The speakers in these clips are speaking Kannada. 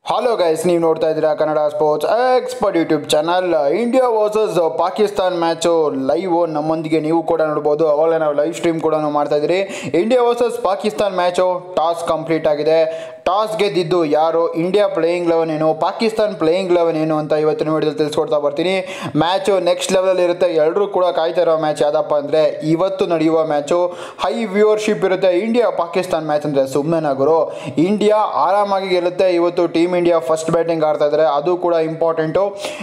ಹಲೋ ಗೈಸ್ ನೀವು ನೋಡ್ತಾ ಇದ್ದೀರಾ Kannada sports expert YouTube channel India versus Pakistan match live ನಮ್ಮೊಂದಿಗೆ ನೀವು ಕೂಡ ನೋಡ್ಬೋದು ಅವಾಗಲೇ ನಾವು ಲೈವ್ ಸ್ಟ್ರೀಮ್ ಕೂಡ ಮಾಡ್ತಾ ಇದ್ದೀರಿ India versus Pakistan match toss complete ಆಗಿದೆ ಟಾಸ್ ಗೆದ್ದಿದ್ದು ಯಾರು ಇಂಡಿಯಾ ಪ್ಲೇಯಿಂಗ್ ಲೆವೆನ್ ಏನು ಪಾಕಿಸ್ತಾನ್ ಪ್ಲೇಯಿಂಗ್ ಲೆವೆನ್ ಏನು ಅಂತ ಇವತ್ತಿನ ವಿಡಿಯೋದಲ್ಲಿ ತಿಳಿಸ್ಕೊಡ್ತಾ ಬರ್ತೀನಿ ಮ್ಯಾಚು ನೆಕ್ಸ್ಟ್ ಲೆವೆಲಲ್ಲಿ ಇರುತ್ತೆ ಎಲ್ಲರೂ ಕೂಡ ಕಾಯ್ತಾ ಇರೋ ಮ್ಯಾಚ್ ಯಾವುದಪ್ಪ ಅಂದರೆ ಇವತ್ತು ನಡೆಯುವ ಮ್ಯಾಚು ಹೈ ವ್ಯೂವರ್ಶಿಪ್ ಇರುತ್ತೆ ಇಂಡಿಯಾ ಪಾಕಿಸ್ತಾನ್ ಮ್ಯಾಚ್ ಅಂದರೆ ಸುಮ್ಮನೆ ಗುರು ಇಂಡಿಯಾ ಆರಾಮಾಗಿ ಗೆಲ್ಲುತ್ತೆ ಇವತ್ತು ಟೀಮ್ ಇಂಡಿಯಾ ಫಸ್ಟ್ ಬ್ಯಾಟಿಂಗ್ ಆಡ್ತಾ ಇದ್ದಾರೆ ಅದು ಕೂಡ ಇಂಪಾರ್ಟೆಂಟು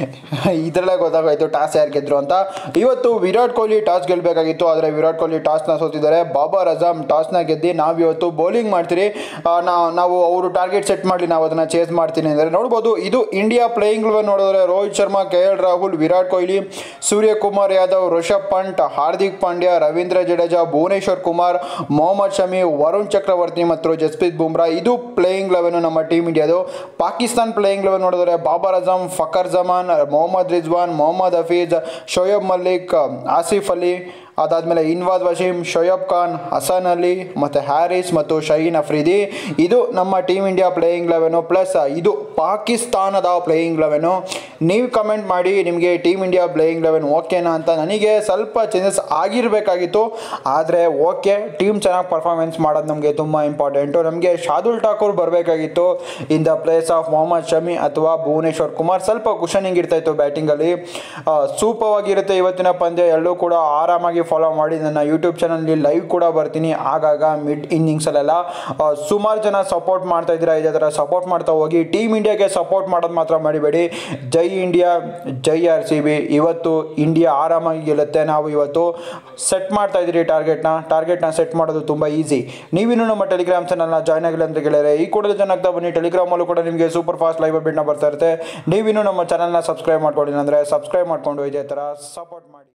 ಇದರಲ್ಲೇ ಗೊತ್ತಾಗೋಯ್ತು ಟಾಸ್ ಯಾರು ಗೆದ್ರು ಅಂತ ಇವತ್ತು ವಿರಾಟ್ ಕೊಹ್ಲಿ ಟಾಸ್ ಗೆಲ್ಲಬೇಕಾಗಿತ್ತು ಆದರೆ ವಿರಾಟ್ ಕೊಹ್ಲಿ ಟಾಸ್ನ ಸೋತಿದ್ದಾರೆ ಬಾಬರ್ ಅಜಾಮ್ ಟಾಸ್ನ ಗೆದ್ದು ನಾವು ಇವತ್ತು ಬೌಲಿಂಗ್ ಮಾಡ್ತೀರಿ ಆ, ನಾ- ನಾವು ಅವರು ಟಾರ್ಗೆಟ್ ಸೆಟ್ ಮಾಡಿ ನಾವು ಅದನ್ನು ಚೇಸ್ ಮಾಡ್ತೀನಿ ಅಂದರೆ ನೋಡ್ಬೋದು ಇದು ಇಂಡಿಯಾ ಪ್ಲೇಯಿಂಗ್ ನೋಡಿದ್ರೆ ರೋಹಿತ್ ಶರ್ಮಾ ಕೆ ಎಲ್ ರಾಹುಲ್ ವಿರಾಟ್ ಕೊಹ್ಲಿ ಸೂರ್ಯಕುಮಾರ್ ಯಾದವ್ ರಿಷಬ್ ಪಂಟ್ ಹಾರ್ದಿಕ್ ಪಾಂಡ್ಯ ರವೀಂದ್ರ ಜಡೇಜಾ ಭುವನೇಶ್ವರ್ ಕುಮಾರ್ ಮೊಹಮ್ಮದ್ ಶಮಿ ವರುಣ್ ಚಕ್ರವರ್ತಿ ಮತ್ತು ಜಸ್ಪ್ರೀತ್ ಬುಮ್ರಾ ಇದು ಪ್ಲೇಯಿಂಗ್ ಲೆವೆನ್ ನಮ್ಮ ಟೀಮ್ ಇಂಡಿಯಾದು ಪಾಕಿಸ್ತಾನ್ ಪ್ಲೇಯಿಂಗ್ ಲೆವೆನ್ ನೋಡಿದ್ರೆ ಬಾಬರ್ ಅಜಮ್ ಫಕರ್ ಜಮಾನ್ ಮೊಹಮ್ಮದ್ ರಿಜ್ವಾನ್ ಮೊಹಮ್ಮದ್ ಹಫೀಜ್ ಶೋಯಬ್ ಮಲ್ಲಿಕ್ ಆಸಿಫ್ ಅಲಿ ಅದಾದಮೇಲೆ ಇನ್ವಾದ್ ವಶೀಮ್ ಶೋಯಬ್ ಖಾನ್ ಹಸನ್ ಅಲಿ ಮತ್ತು ಹ್ಯಾರಿಸ್ ಮತ್ತು ಶಹೀನ್ ಅಫ್ರಿದಿ ಇದು ನಮ್ಮ team India playing eleven plus ಇದು ಪಾಕಿಸ್ತಾನದ ಪ್ಲೇಯಿಂಗ್ ಲೆವೆನು ನೀವು ಕಮೆಂಟ್ ಮಾಡಿ ನಿಮಗೆ ಟೀಮ್ ಇಂಡಿಯಾ ಪ್ಲೇಯಿಂಗ್ ಲೆವೆನ್ ಓಕೆನಾ ಅಂತ ನನಗೆ ಸ್ವಲ್ಪ ಚೇಂಜಸ್ ಆಗಿರಬೇಕಾಗಿತ್ತು ಆದರೆ ಓಕೆ ಟೀಮ್ ಚೆನ್ನಾಗಿ ಪರ್ಫಾರ್ಮೆನ್ಸ್ ಮಾಡೋದು ನಮಗೆ ತುಂಬ ಇಂಪಾರ್ಟೆಂಟು ನಮಗೆ ಶಾದುಲ್ ಠಾಕೂರ್ ಬರಬೇಕಾಗಿತ್ತು in the place of Mohammed Shami ಅಥವಾ ಭುವನೇಶ್ವರ್ ಕುಮಾರ್ ಸ್ವಲ್ಪ ಕುಷನಿಂಗ್ ಇರ್ತಾಯಿತ್ತು ಬ್ಯಾಟಿಂಗಲ್ಲಿ ಸೂಪವಾಗಿರುತ್ತೆ ಇವತ್ತಿನ ಪಂದ್ಯ ಎಲ್ಲರೂ ಕೂಡ ಆರಾಮಾಗಿ ಫಾಲೋ ಮಾಡಿ ನನ್ನ ಯೂಟ್ಯೂಬ್ ಚಾನಲ್ನಲ್ಲಿ ಲೈವ್ ಕೂಡ ಬರ್ತೀನಿ ಆಗಾಗ ಮಿಡ್ ಇನ್ನಿಂಗ್ಸಲ್ಲೆಲ್ಲ ಸುಮಾರು ಜನ ಸಪೋರ್ಟ್ ಮಾಡ್ತಾ ಇದ್ದೀರಾ ಇದೇ ಥರ ಸಪೋರ್ಟ್ ಮಾಡ್ತಾ ಹೋಗಿ ಟೀಮ್ ಇಂಡಿಯಾಗೆ ಸಪೋರ್ಟ್ ಮಾಡೋದು ಮಾತ್ರ ಮಾಡಿಬೇಡಿ ಜೈ ಇಂಡಿಯಾ ಜೈ ಆರ್ ಸಿ ಬಿ ಇವತ್ತು ಇಂಡಿಯಾ ಆರಾಮಾಗಿ ಗೆಲ್ಲುತ್ತೆ ನಾವು ಇವತ್ತು ಸೆಟ್ ಮಾಡ್ತಾ ಇದ್ದೀರಿ ಟಾರ್ಗೆಟ್ನ ಟಾರ್ಗೆಟ್ನ ಸೆಟ್ ಮಾಡೋದು ತುಂಬ ಈಸಿ ನೀವಿನ್ನೂ ನಮ್ಮ ಟೆಲಿಗ್ರಾಮ್ ಚಾನಲ್ನ ಜಾಯ್ನ್ ಆಗಿಲ್ಲ ಅಂತ ಗೆಳೆಯರೆ ಈ ಕೂಡಲೇ ಜನ ಆಗ್ತಾ ಬನ್ನಿ ಟೆಲಿಗ್ರಾಮಲ್ಲೂ ಕೂಡ ನಿಮಗೆ ಸೂಪರ್ ಫಾಸ್ಟ್ ಲೈವ್ ಅಪ್ಡೇಟ್ನ ಬರ್ತಾ ಇರುತ್ತೆ ನೀವಿನ್ನೂ ನಮ್ಮ ಚಾನಲ್ನ ಸಬ್ಸ್ಕ್ರೈಬ್ ಮಾಡ್ಕೊಂಡಿಲ್ಲ ಅಂದರೆ ಸಬ್ಸ್ಕ್ರೈಬ್ ಮಾಡಿಕೊಂಡು ಇದೇ ಥರ ಸಪೋರ್ಟ್ ಮಾಡಿ